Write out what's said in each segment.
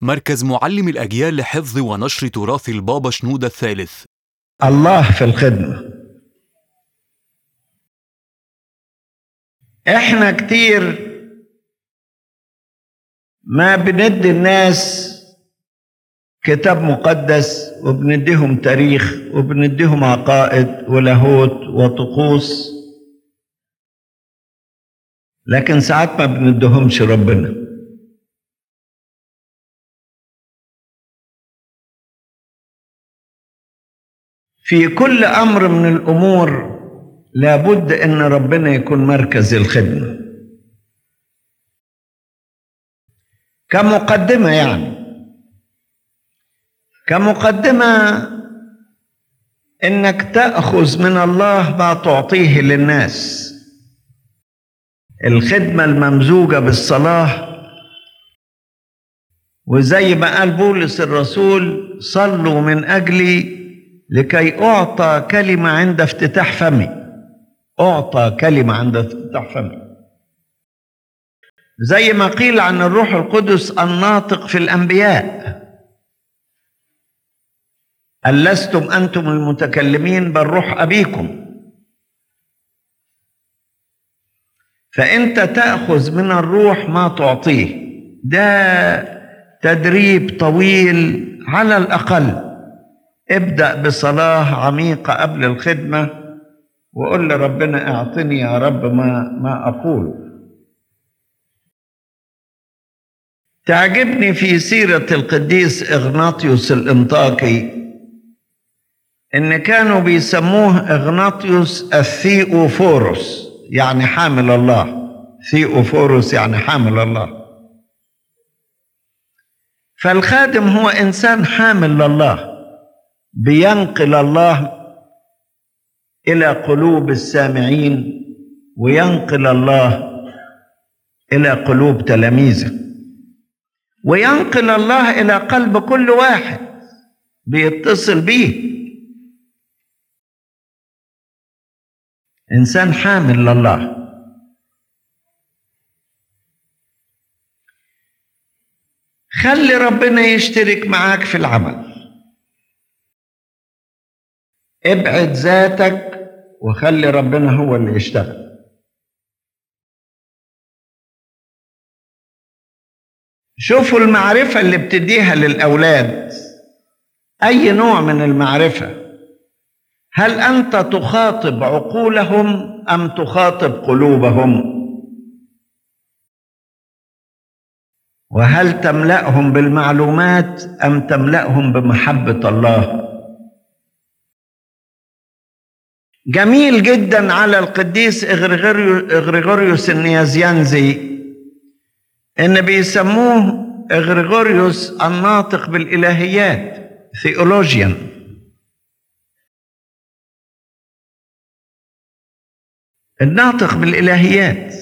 مركز معلم الأجيال لحفظ ونشر تراث البابا شنودة الثالث الله في الخدمة احنا كتير ما بندي الناس كتاب مقدس وبنديهم تاريخ وبنديهم عقائد ولاهوت وطقوس لكن ساعات ما بنديهمش ربنا في كل امر من الامور لابد ان ربنا يكون مركز الخدمه كمقدمه يعني كمقدمه انك تاخذ من الله ما تعطيه للناس الخدمه الممزوجه بالصلاه وزي ما قال بولس الرسول صلوا من اجلي لكي اعطى كلمه عند افتتاح فمي اعطى كلمه عند افتتاح فمي زي ما قيل عن الروح القدس الناطق في الانبياء ألستم أنتم المتكلمين بل روح أبيكم فأنت تأخذ من الروح ما تعطيه ده تدريب طويل على الأقل ابدأ بصلاة عميقة قبل الخدمة وقل لربنا اعطني يا رب ما ما أقول تعجبني في سيرة القديس إغناطيوس الإنطاكي ان كانوا بيسموه اغناطيوس الثيوفوروس يعني حامل الله ثيوفوروس يعني حامل الله فالخادم هو انسان حامل لله بينقل الله الى قلوب السامعين وينقل الله الى قلوب تلاميذه وينقل الله الى قلب كل واحد بيتصل بيه انسان حامل لله خلي ربنا يشترك معاك في العمل ابعد ذاتك وخلي ربنا هو اللي يشتغل شوفوا المعرفة اللي بتديها للأولاد أي نوع من المعرفة هل انت تخاطب عقولهم ام تخاطب قلوبهم وهل تملاهم بالمعلومات ام تملاهم بمحبه الله جميل جدا على القديس اغريغوريوس النيازيانزي ان بيسموه اغريغوريوس الناطق بالالهيات ثيولوجيان الناطق بالالهيات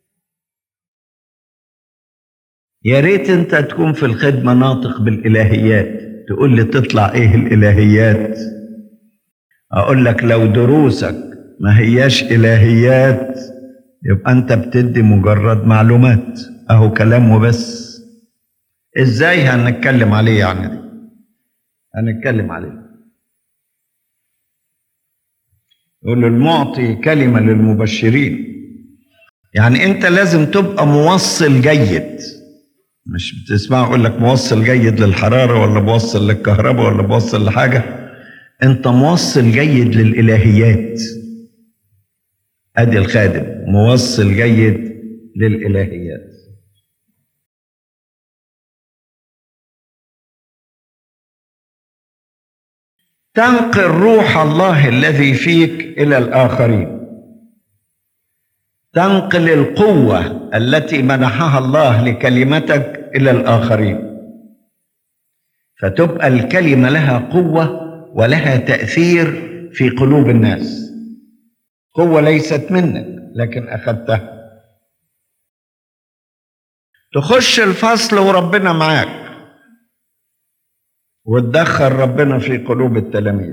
يا ريت انت تكون في الخدمه ناطق بالالهيات تقول لي تطلع ايه الالهيات اقول لك لو دروسك ما هياش الهيات يبقى انت بتدي مجرد معلومات اهو كلام وبس ازاي هنتكلم عليه يعني دي هنتكلم عليه يقول المعطي كلمة للمبشرين يعني انت لازم تبقى موصل جيد مش بتسمع يقول لك موصل جيد للحرارة ولا موصل للكهرباء ولا موصل لحاجة انت موصل جيد للإلهيات ادي الخادم موصل جيد للإلهيات تنقل روح الله الذي فيك الى الاخرين تنقل القوه التي منحها الله لكلمتك الى الاخرين فتبقى الكلمه لها قوه ولها تاثير في قلوب الناس قوه ليست منك لكن اخذتها تخش الفصل وربنا معاك وتدخل ربنا في قلوب التلاميذ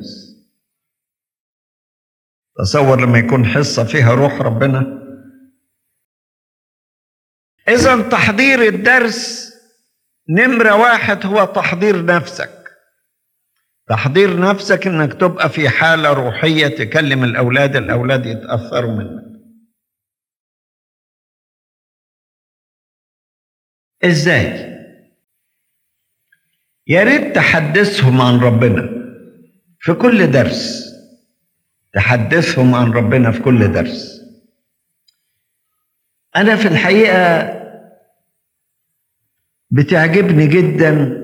تصور لما يكون حصة فيها روح ربنا إذا تحضير الدرس نمرة واحد هو تحضير نفسك تحضير نفسك انك تبقى في حالة روحية تكلم الاولاد الاولاد يتأثروا منك ازاي يا ريت تحدثهم عن ربنا في كل درس تحدثهم عن ربنا في كل درس انا في الحقيقه بتعجبني جدا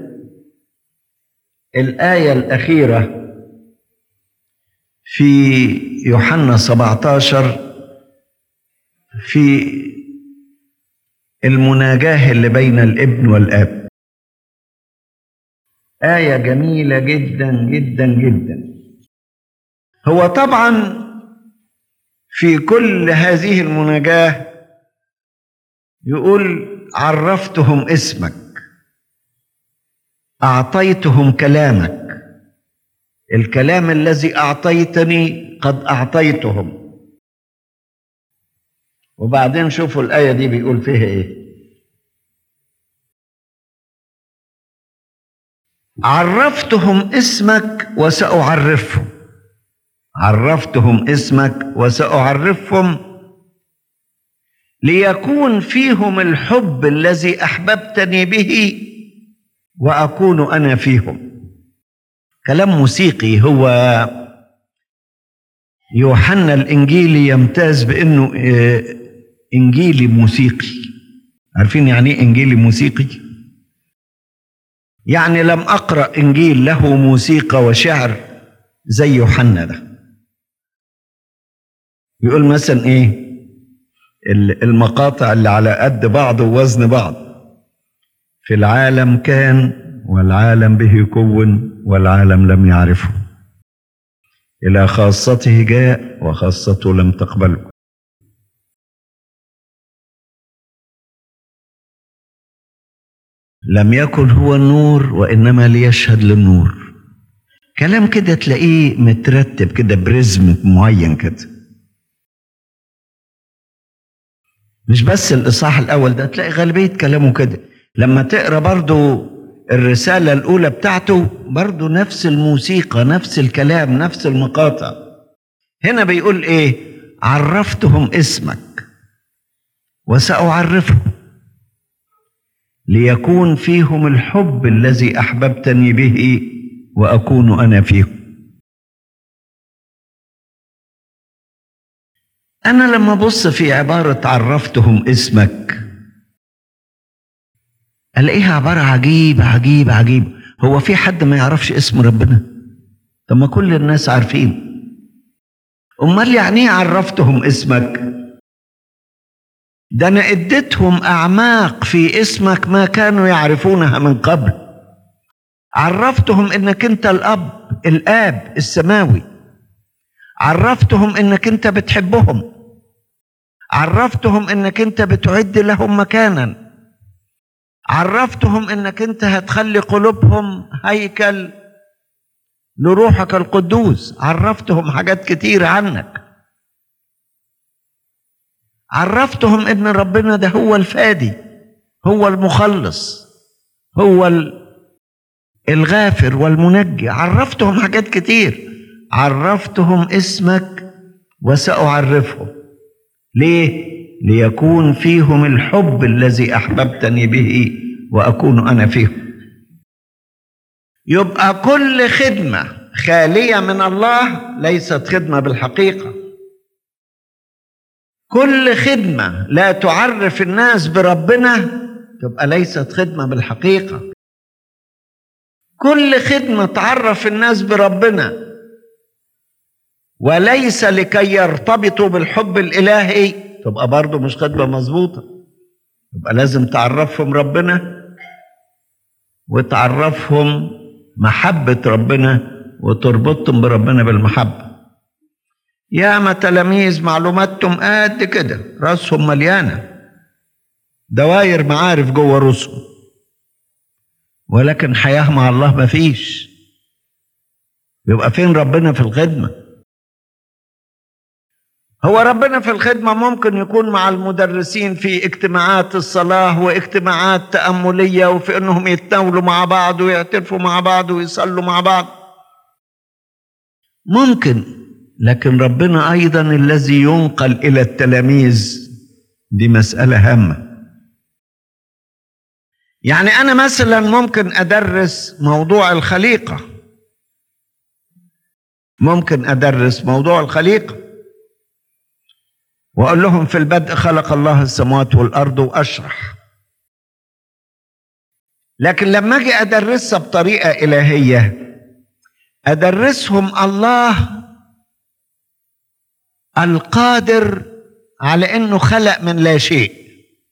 الايه الاخيره في يوحنا 17 في المناجاه اللي بين الابن والاب ايه جميله جدا جدا جدا هو طبعا في كل هذه المناجاه يقول عرفتهم اسمك اعطيتهم كلامك الكلام الذي اعطيتني قد اعطيتهم وبعدين شوفوا الايه دي بيقول فيها ايه عرفتهم اسمك وساعرفهم عرفتهم اسمك وساعرفهم ليكون فيهم الحب الذي احببتني به واكون انا فيهم كلام موسيقي هو يوحنا الانجيلي يمتاز بانه انجيلي موسيقي عارفين يعني ايه انجيلي موسيقي يعني لم اقرا انجيل له موسيقى وشعر زي يوحنا ده يقول مثلا ايه المقاطع اللي على قد بعض ووزن بعض في العالم كان والعالم به كون والعالم لم يعرفه إلى خاصته جاء وخاصته لم تقبله لم يكن هو النور وإنما ليشهد للنور كلام كده تلاقيه مترتب كده برزم معين كده مش بس الإصحاح الأول ده تلاقي غالبية كلامه كده لما تقرا برضو الرسالة الأولى بتاعته برضو نفس الموسيقى نفس الكلام نفس المقاطع هنا بيقول إيه عرفتهم اسمك وسأعرفهم ليكون فيهم الحب الذي أحببتني به وأكون أنا فيهم أنا لما أبص في عبارة عرفتهم اسمك الاقيها عباره عجيبه عجيبه عجيبه هو في حد ما يعرفش اسم ربنا طب ما كل الناس عارفين امال يعني ايه عرفتهم اسمك ده انا اديتهم اعماق في اسمك ما كانوا يعرفونها من قبل عرفتهم انك انت الاب الاب السماوي عرفتهم انك انت بتحبهم عرفتهم انك انت بتعد لهم مكانا عرفتهم انك انت هتخلي قلوبهم هيكل لروحك القدوس عرفتهم حاجات كتير عنك عرفتهم ان ربنا ده هو الفادي هو المخلص هو الغافر والمنجي عرفتهم حاجات كتير عرفتهم اسمك وسأعرفهم ليه ليكون فيهم الحب الذي احببتني به واكون انا فيهم يبقى كل خدمه خاليه من الله ليست خدمه بالحقيقه كل خدمه لا تعرف الناس بربنا تبقى ليست خدمه بالحقيقه كل خدمه تعرف الناس بربنا وليس لكي يرتبطوا بالحب الالهي تبقى برضه مش خدمه مظبوطه يبقى لازم تعرفهم ربنا وتعرفهم محبه ربنا وتربطهم بربنا بالمحبه ياما تلاميذ معلوماتهم قد كده راسهم مليانه دواير معارف جوه راسهم ولكن حياه مع الله مفيش يبقى فين ربنا في الخدمه هو ربنا في الخدمة ممكن يكون مع المدرسين في اجتماعات الصلاة واجتماعات تأملية وفي انهم يتناولوا مع بعض ويعترفوا مع بعض ويصلوا مع بعض ممكن لكن ربنا ايضا الذي ينقل الى التلاميذ دي مسألة هامة يعني انا مثلا ممكن ادرس موضوع الخليقة ممكن ادرس موضوع الخليقه واقول لهم في البدء خلق الله السماوات والارض واشرح لكن لما اجي ادرسها بطريقه الهيه ادرسهم الله القادر على انه خلق من لا شيء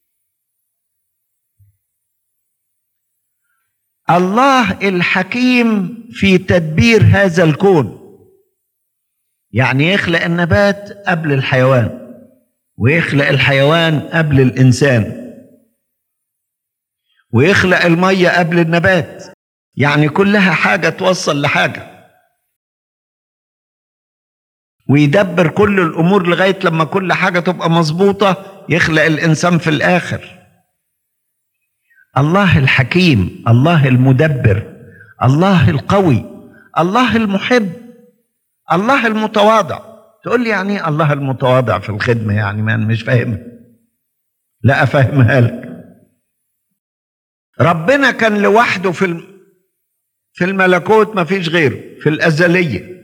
الله الحكيم في تدبير هذا الكون يعني يخلق النبات قبل الحيوان ويخلق الحيوان قبل الانسان ويخلق الميه قبل النبات يعني كلها حاجه توصل لحاجه ويدبر كل الامور لغايه لما كل حاجه تبقى مظبوطه يخلق الانسان في الاخر الله الحكيم الله المدبر الله القوي الله المحب الله المتواضع تقول لي يعني ايه الله المتواضع في الخدمه يعني ما انا مش فاهمها لا افهمها لك ربنا كان لوحده في الم... في الملكوت ما فيش غيره في الازليه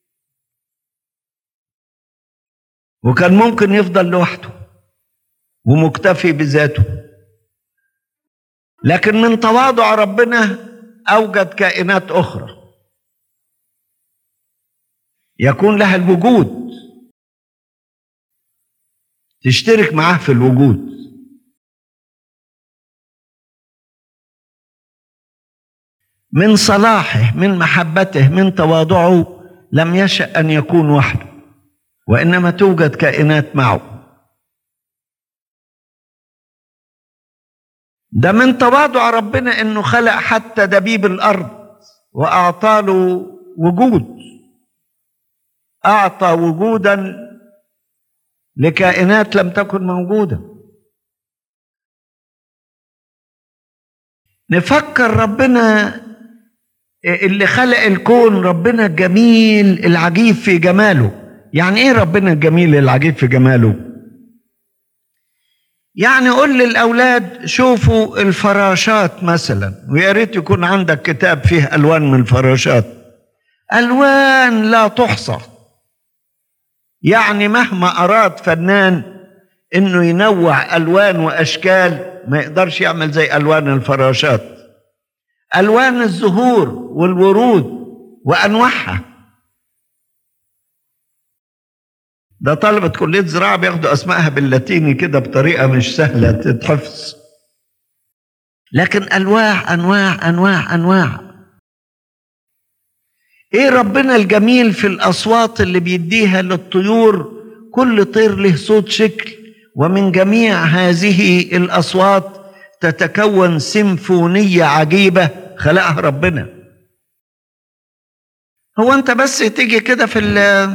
وكان ممكن يفضل لوحده ومكتفي بذاته لكن من تواضع ربنا اوجد كائنات اخرى يكون لها الوجود تشترك معاه في الوجود من صلاحه من محبته من تواضعه لم يشأ أن يكون وحده وإنما توجد كائنات معه ده من تواضع ربنا انه خلق حتى دبيب الارض واعطى له وجود اعطى وجودا لكائنات لم تكن موجوده نفكر ربنا اللي خلق الكون ربنا الجميل العجيب في جماله يعني ايه ربنا الجميل العجيب في جماله يعني قول للاولاد شوفوا الفراشات مثلا ويا ريت يكون عندك كتاب فيه الوان من الفراشات الوان لا تحصى يعني مهما اراد فنان انه ينوع الوان واشكال ما يقدرش يعمل زي الوان الفراشات الوان الزهور والورود وانواعها ده طلبة كلية زراعة بياخدوا أسمائها باللاتيني كده بطريقة مش سهلة تتحفظ لكن أنواع أنواع أنواع أنواع إيه ربنا الجميل في الأصوات اللي بيديها للطيور كل طير له صوت شكل ومن جميع هذه الأصوات تتكون سيمفونية عجيبة خلقها ربنا هو أنت بس تيجي كده في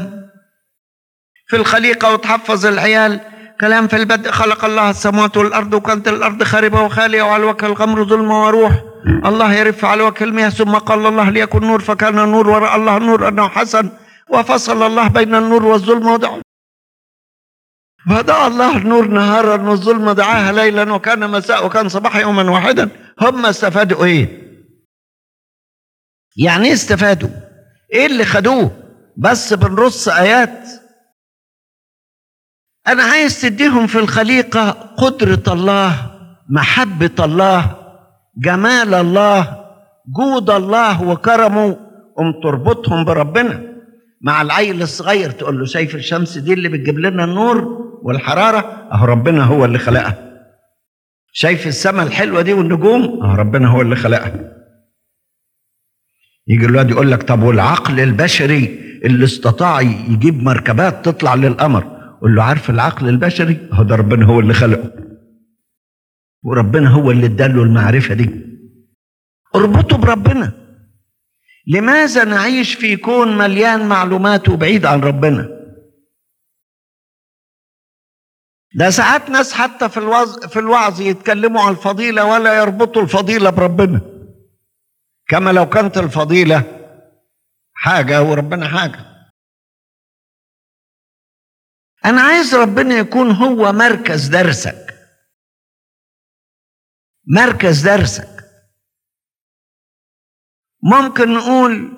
في الخليقة وتحفظ العيال كلام في البدء خلق الله السماوات والأرض وكانت الأرض خاربة وخالية وعلى وجه الغمر ظلمة وروح الله يرف على وجه المياه ثم قال الله ليكن نور فكان النور ورأى الله النور أنه حسن وفصل الله بين النور والظلمة ودعا فدعا الله النور نهارا والظلمة دعاها ليلا وكان مساء وكان صباح يوما واحدا هم استفادوا ايه يعني ايه استفادوا ايه اللي خدوه بس بنرص ايات أنا عايز تديهم في الخليقة قدرة الله محبة الله جمال الله جود الله وكرمه قم تربطهم بربنا مع العيل الصغير تقول له شايف الشمس دي اللي بتجيب لنا النور والحرارة أهو ربنا هو اللي خلقها شايف السماء الحلوة دي والنجوم أهو ربنا هو اللي خلقها يجي الواد يقول لك طب والعقل البشري اللي استطاع يجيب مركبات تطلع للقمر قول له عارف العقل البشري هو ده ربنا هو اللي خلقه وربنا هو اللي اداله المعرفه دي اربطه بربنا لماذا نعيش في كون مليان معلومات وبعيد عن ربنا ده ساعات ناس حتى في الوعظ في الوعظ يتكلموا عن الفضيلة ولا يربطوا الفضيلة بربنا كما لو كانت الفضيلة حاجة وربنا حاجة أنا عايز ربنا يكون هو مركز درسك مركز درسك ممكن نقول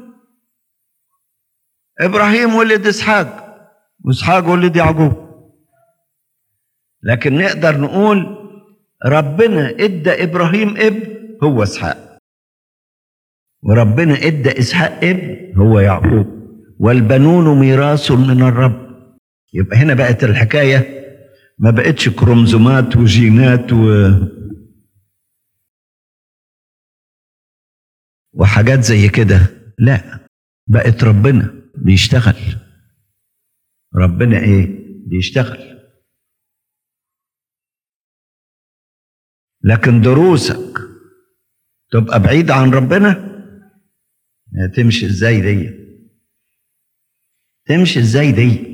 ابراهيم ولد اسحاق واسحاق ولد يعقوب لكن نقدر نقول ربنا ادى ابراهيم ابن هو اسحاق وربنا ادى اسحاق ابن هو يعقوب والبنون ميراث من الرب يبقى هنا بقت الحكايه ما بقتش كروموزومات وجينات و وحاجات زي كده لا بقت ربنا بيشتغل ربنا ايه بيشتغل لكن دروسك تبقى بعيد عن ربنا تمشي ازاي دي تمشي ازاي دي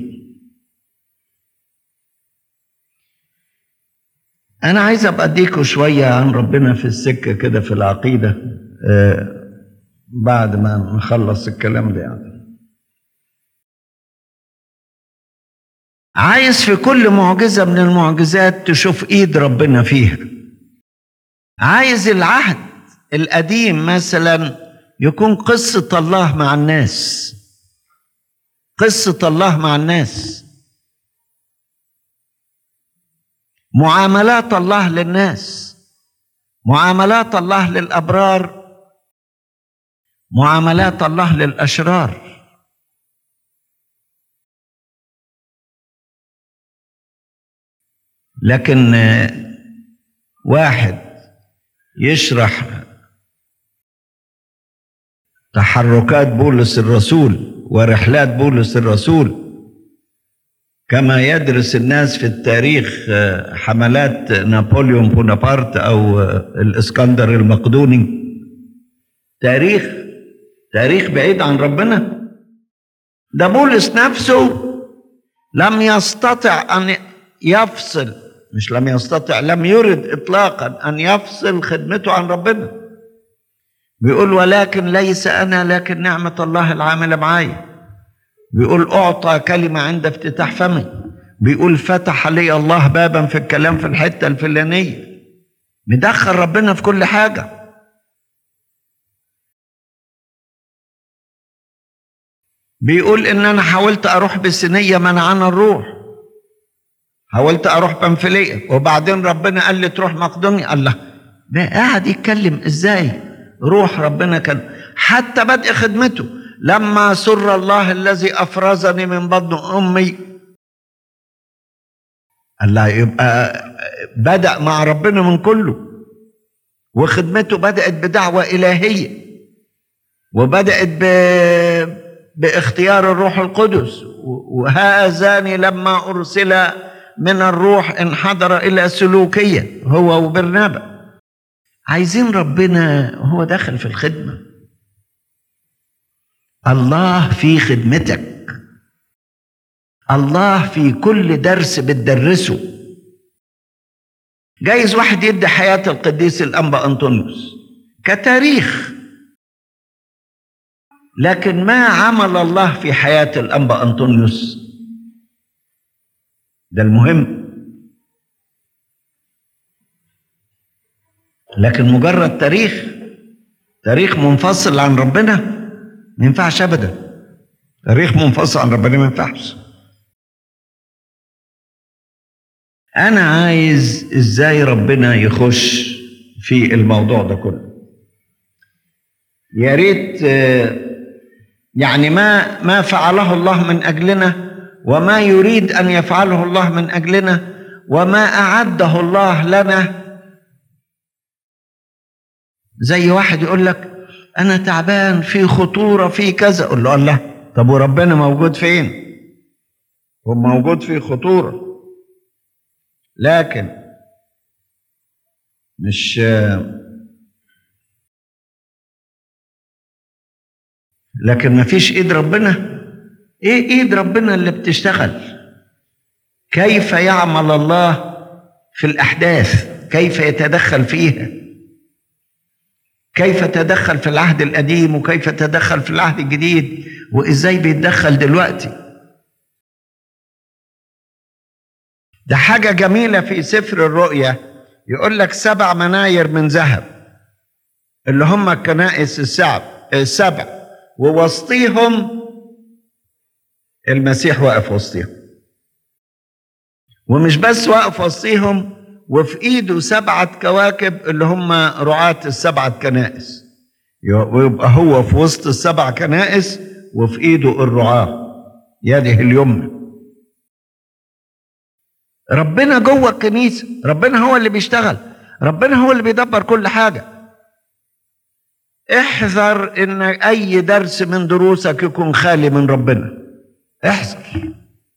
انا عايز ابقى اديكوا شويه عن ربنا في السكه كده في العقيده آه بعد ما نخلص الكلام ده يعني عايز في كل معجزه من المعجزات تشوف ايد ربنا فيها عايز العهد القديم مثلا يكون قصه الله مع الناس قصه الله مع الناس معاملات الله للناس معاملات الله للابرار معاملات الله للاشرار لكن واحد يشرح تحركات بولس الرسول ورحلات بولس الرسول كما يدرس الناس في التاريخ حملات نابليون بونابرت او الاسكندر المقدوني تاريخ تاريخ بعيد عن ربنا ده بولس نفسه لم يستطع ان يفصل مش لم يستطع لم يرد اطلاقا ان يفصل خدمته عن ربنا بيقول ولكن ليس انا لكن نعمه الله العامله معايا بيقول اعطى كلمه عند افتتاح فمي بيقول فتح لي الله بابا في الكلام في الحته الفلانيه مدخل ربنا في كل حاجه بيقول ان انا حاولت اروح بسنيه منعنا الروح حاولت اروح بنفليه وبعدين ربنا قال لي تروح مقدونيا الله ده قاعد يتكلم ازاي روح ربنا كان حتى بدء خدمته لما سر الله الذي افرزني من بطن امي الله يبقى بدا مع ربنا من كله وخدمته بدات بدعوه الهيه وبدات ب باختيار الروح القدس وهذان لما ارسل من الروح انحدر الى سلوكيه هو وبرنابا عايزين ربنا هو داخل في الخدمه الله في خدمتك الله في كل درس بتدرسه جايز واحد يدي حياة القديس الأنبا أنطونيوس كتاريخ لكن ما عمل الله في حياة الأنبا أنطونيوس ده المهم لكن مجرد تاريخ تاريخ منفصل عن ربنا ما ينفعش ابدا تاريخ منفصل عن ربنا ما ينفعش انا عايز ازاي ربنا يخش في الموضوع ده كله يا ريت يعني ما ما فعله الله من اجلنا وما يريد ان يفعله الله من اجلنا وما اعده الله لنا زي واحد يقول لك انا تعبان في خطوره في كذا اقول له الله طب وربنا موجود فين هو موجود في خطوره لكن مش لكن ما فيش ايد ربنا ايه ايد ربنا اللي بتشتغل كيف يعمل الله في الأحداث كيف يتدخل فيها كيف تدخل في العهد القديم وكيف تدخل في العهد الجديد وإزاي بيتدخل دلوقتي ده حاجة جميلة في سفر الرؤيا يقول لك سبع مناير من ذهب اللي هم الكنائس السبع السبع ووسطيهم المسيح واقف وسطيهم ومش بس واقف وسطيهم وفي ايده سبعة كواكب اللي هم رعاة السبعة كنائس ويبقى هو في وسط السبع كنائس وفي ايده الرعاة يده اليمنى ربنا جوه الكنيسة ربنا هو اللي بيشتغل ربنا هو اللي بيدبر كل حاجة احذر ان اي درس من دروسك يكون خالي من ربنا احذر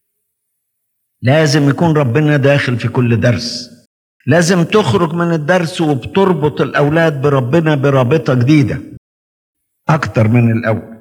لازم يكون ربنا داخل في كل درس لازم تخرج من الدرس وبتربط الاولاد بربنا برابطه جديده اكتر من الاول